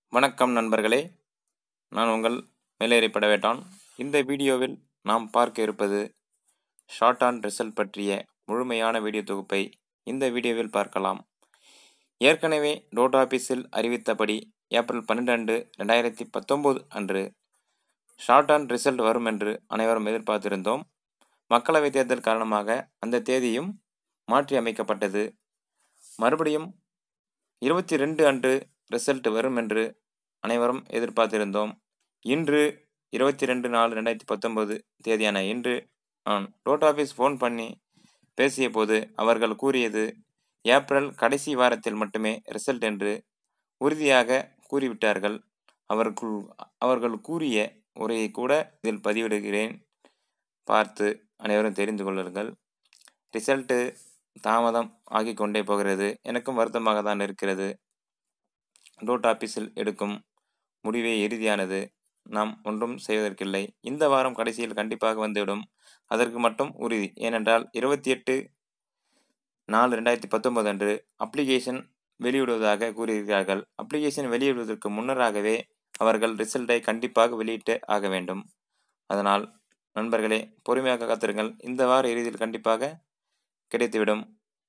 வணக்கம் நண்பர்களே நான் உங்கள் மேலேறி படவேட்டான் இந்த வீடியோவில் நாம் பார்க்க இருப்பது ஷார்ட் ஆன் ரிசல்ட் பற்றிய முழுமையான வீடியோ தொகுப்பை இந்த வீடியோவில் பார்க்கலாம் ஏற்கனவே டோட் ஆஃபீஸில் அறிவித்தபடி ஏப்ரல் பன்னிரெண்டு ரெண்டாயிரத்தி பத்தொம்போது அன்று ஷார்ட் ஆன் ரிசல்ட் வரும் என்று அனைவரும் எதிர்பார்த்திருந்தோம் மக்களவைத் தேர்தல் காரணமாக அந்த தேதியும் மாற்றி அமைக்கப்பட்டது மறுபடியும் இருபத்தி ரெண்டு அன்று ரிசல்ட் வரும் என்று அனைவரும் எதிர்பார்த்திருந்தோம் இன்று இருபத்தி ரெண்டு நாலு ரெண்டாயிரத்தி பத்தொம்போது தேதியான இன்று நான் டோட் ஆஃபீஸ் ஃபோன் பண்ணி பேசிய போது அவர்கள் கூறியது ஏப்ரல் கடைசி வாரத்தில் மட்டுமே ரிசல்ட் என்று உறுதியாக கூறிவிட்டார்கள் அவர்கள் அவர்கள் கூறிய உரையை கூட இதில் பதிவிடுகிறேன் பார்த்து அனைவரும் தெரிந்து கொள்ளுங்கள் ரிசல்ட்டு தாமதம் ஆகிக் கொண்டே போகிறது எனக்கும் வருத்தமாக தான் இருக்கிறது டோட் ஆஃபீஸில் எடுக்கும் முடிவே இறுதியானது நாம் ஒன்றும் செய்வதற்கில்லை இந்த வாரம் கடைசியில் கண்டிப்பாக வந்துவிடும் அதற்கு மட்டும் உறுதி ஏனென்றால் இருபத்தி எட்டு நாலு ரெண்டாயிரத்தி பத்தொன்பது அன்று அப்ளிகேஷன் வெளியிடுவதாக கூறியிருக்கிறார்கள் அப்ளிகேஷன் வெளியிடுவதற்கு முன்னராகவே அவர்கள் ரிசல்ட்டை கண்டிப்பாக வெளியிட்டு ஆக வேண்டும் அதனால் நண்பர்களே பொறுமையாக காத்திருங்கள் இந்த வார இறுதியில் கண்டிப்பாக கிடைத்துவிடும்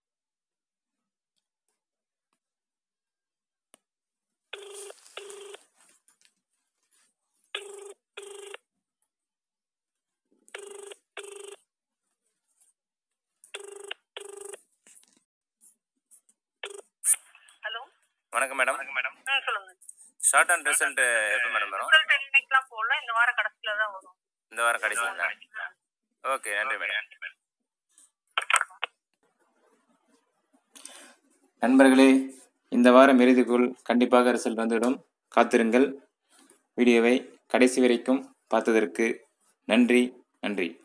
ஹலோ வணக்கம் மேடம் ஆ சொல்லுங்க ஷார்ட் அண்ட் ரிசல்ட் எப்போ மேடம் வரும் ரிசல்ட் இன்னைக்குலாம் போடல இந்த வார கடைசியில தான் வரும் இந்த வாரம் கடைசிங்களா ஓகே நன்றி மேடம் நண்பர்களே இந்த வாரம் இறுதிக்குள் கண்டிப்பாக ரிசல்ட் வந்துவிடும் காத்திருங்கள் வீடியோவை கடைசி வரைக்கும் பார்த்ததற்கு நன்றி நன்றி